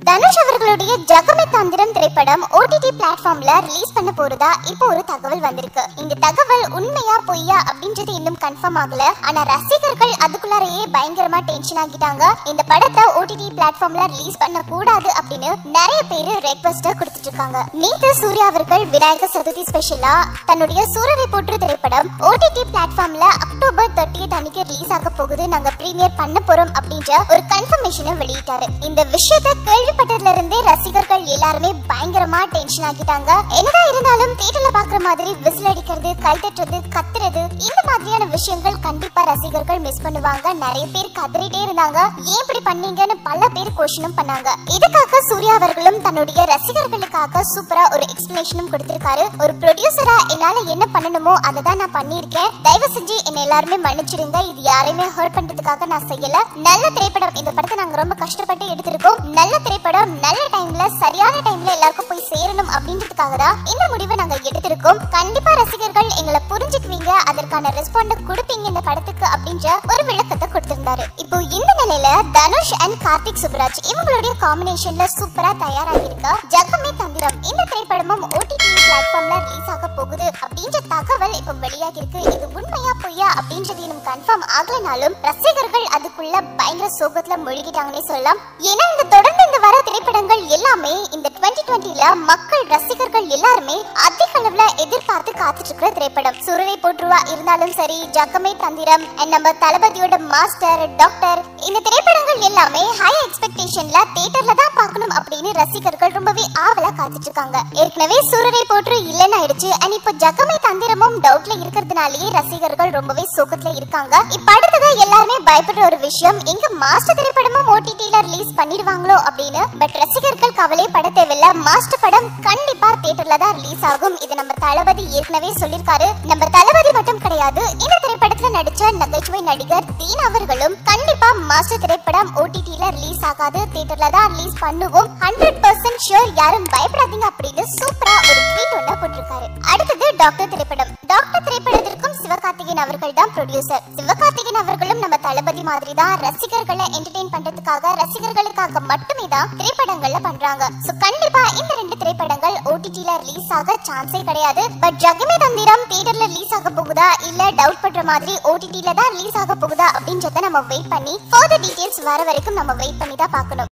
தனுஷ் அவர்களுடைய ஜகமே தந்திரம் திரைப்படம் ஓடிடி பிளாட்ஃபார்ம்ல ரிலீஸ் பண்ண போறதா இப்போ ஒரு தகவல் வந்திருக்கு இந்த தகவல் உண்மையா பொய்யா அப்படின்றது இன்னும் கன்ஃபார்ம் ஆகல ஆனா ரசிகர்கள் அதுக்குள்ளாரையே பயங்கரமா டென்ஷன் ஆகிட்டாங்க இந்த படத்தை ஓடிடி பிளாட்ஃபார்ம்ல ரிலீஸ் பண்ண கூடாது அப்படின்னு நிறைய பேர் ரெக்வஸ்ட் கொடுத்துட்டு இருக்காங்க நேத்து சூர்யா அவர்கள் விநாயகர் சதுர்த்தி ஸ்பெஷலா தன்னுடைய சூரரை போற்று திரைப்படம் ஓடிடி பிளாட்ஃபார்ம்ல அக்டோபர் தேர்ட்டியத் அன்னைக்கு ரிலீஸ் ஆக போகுது நாங்க பிரீமியர் பண்ண போறோம் அப்படின்ற ஒரு கன்ஃபர்மேஷனை வெளியிட்டாரு இந்த விஷயத்தை கேள்விப்பட்டதுல இருந்தே ரசிகர்கள் எல்லாருமே பயங்கரமா டென்ஷன் ஆகிட்டாங்க என்னதான் இருந்தாலும் தியேட்டர்ல பாக்குற மாதிரி விசில் அடிக்கிறது கை தட்டுறது கத்துறது இந்த மாதிரியான விஷயங்கள் கண்டிப்பா ரசிகர்கள் மிஸ் பண்ணுவாங்க நிறைய பேர் கதறிட்டே இருந்தாங்க ஏன் இப்படி பண்ணீங்கன்னு பல பேர் கொஸ்டினும் பண்ணாங்க இதுக்காக சூர்யா அவர்களும் தன்னுடைய ரசிகர்களுக்காக சூப்பரா ஒரு எக்ஸ்பிளேஷனும் கொடுத்திருக்காரு ஒரு ப்ரொடியூசரா என்னால என்ன பண்ணணுமோ அதை தான் நான் பண்ணியிருக்கேன் தயவு செஞ்சு என்ன எல்லாருமே மன்னிச்சிடுங்க இது யாரையுமே ஹர்ட் பண்றதுக்காக நான் செய்யல நல்ல திரைப்படம் இந்த படத்தை நாங்க ரொம்ப கஷ்டப்பட்டு எடுத்திருக்கோம் நல்ல திரைப்படம் நல்ல டைம்ல சரியான டைம்ல எல்லாருக்கும் போய் சேரணும் அப்படின்றதுக்காக தான் இந்த முடிவை நாங்க எடுத்திருக்கோம் கண்டிப்பா ரசிகர்கள் எங்களை புரிஞ்சுக்குவீங்க அதற்கான ரெஸ்பாண்ட் கொடுப்பீங்க இந்த படத்துக்கு அப்படின்ற ஒரு விளக்கத்தை கொடுத்திருந்தாரு இப்போ இந்த நிலையில தனுஷ் அண்ட் கார்த்திக் சுப்ராஜ் இவங்களுடைய காம்பினேஷன்ல சூப்பரா தயாராகி இருக்க ஜகமே தந்திரம் இந்த திரைப்படமும் ஓடிடி பிளாட்ஃபார்ம்ல ரிலீஸ் ஆக போகுது அப்படின்ற தகவல் இப்போ வெளியாகி இருக்கு இது உண்மையா பொய்யா அப்படின்றது இன்னும் கன்ஃபார்ம் ஆகலனாலும் ரசிகர்கள் அதுக்குள்ள பயங்கர சோகத்துல மூழ்கிட்டாங்கன்னே சொல்லலாம் ஏன்னா இந்த தொடர்ந்து இந்த வர திரைப்படங்கள் எல்லாமே இந்த டுவெண்ட்டி டுவெண்ட்டில மக்கள் ரசிகர்கள் எல்லாருமே அதிக அளவுல எதிர்பார்த்து காத்துட்டு இருக்கிற திரைப்படம் சுரரை போற்றுவா இருந்தாலும் சரி ஜக்கமே தந்திரம் and நம்ம தளபதியோட மாஸ்டர் டாக்டர் இந்த திரைப்படங்கள் எல்லாமே ஹை எக்ஸ்பெக்டேஷன்ல தியேட்டர்ல தான் பார்க்கணும் அப்படின்னு ரசிகர்கள் ரொம்பவே ஆவலா காத்துட்டு இருக்காங்க ஏற்கனவே சூரரை போற்று இல்லைன்னு ஆயிடுச்சு அண்ட் இப்போ ஜக்கமே தந்திரமும் டவுட்ல இருக்கிறதுனாலயே ரசிகர்கள் ரொம்பவே சோகத்துல இருக்காங்க இப்ப அடுத்ததா எல்லாருமே பயப்படுற ஒரு விஷயம் எங்க மாஸ்டர் திரைப்படமும் ஓடிடில ரிலீஸ் பண்ணிடுவாங்களோ அப்படின்னு பட் ரசிகர்கள் கவலை பட தேவையில்ல மாஸ்டர் படம் கண்டிப்பா தியேட்டர்ல தான் ரிலீஸ் ஆகும் இது நம்ம தளபதி ஏற்கனவே சொல்லிருக்காரு நம்ம தளபதி மட்டும் கிடையாது இந்த திரைப்படத்துல நடிச்ச நகைச்சுவை நடிகர் தீன் அவர்களும் கண்டிப்பா மாஸ்டர் திரைப்படம் ஓடிடில ரிலீஸ் ஆகாது தியேட்டர்ல தான் ரிலீஸ் பண்ணுவோம் ஹண்ட்ரட் பர்சன்ட் ஷூர் யாரும் பயப்படாதீங்க அப்படின்னு சூப்பரா ஒரு ட்வீட் ஒண்ணு போட்டிருக்காரு அடுத்தது டாக்டர் திரைப்படம் டாக்டர் திரைப்படத்திற்கும் சிவகார்த்திகேயன் அவர்கள் தான் ப்ரொடியூசர் சிவகார்த்திகேயன் அவர்களும் நம்ம தளபதி மாதிரி தான் ரசிகர்களை என்டர்டெயின் பண்றதுக்காக ரசிகர்களுக்காக மட்டுமே தான் திரைப்படங்கள்ல பண்றாங்க சோ கண்டிப்பா இந்த ரெண்டு திரைப்படங்கள் ஓடிடில ரிலீஸ் ஆக சான்ஸே கிடையாது பட் ஜகமே தந்திரம் தியேட்டர்ல ரிலீஸ் ஆக போகுதா இல்ல டவுட் பண்ற மாதிரி ஓடிடில தான் ரிலீஸ் ஆக போகுதா அப்படின்றத நம்ம வெயிட் பண்ணி ஃபர்தர் டீடைல்ஸ் வர வரைக்கும் நம்ம வெயிட் பண்ணி தான் பார்க்கணும்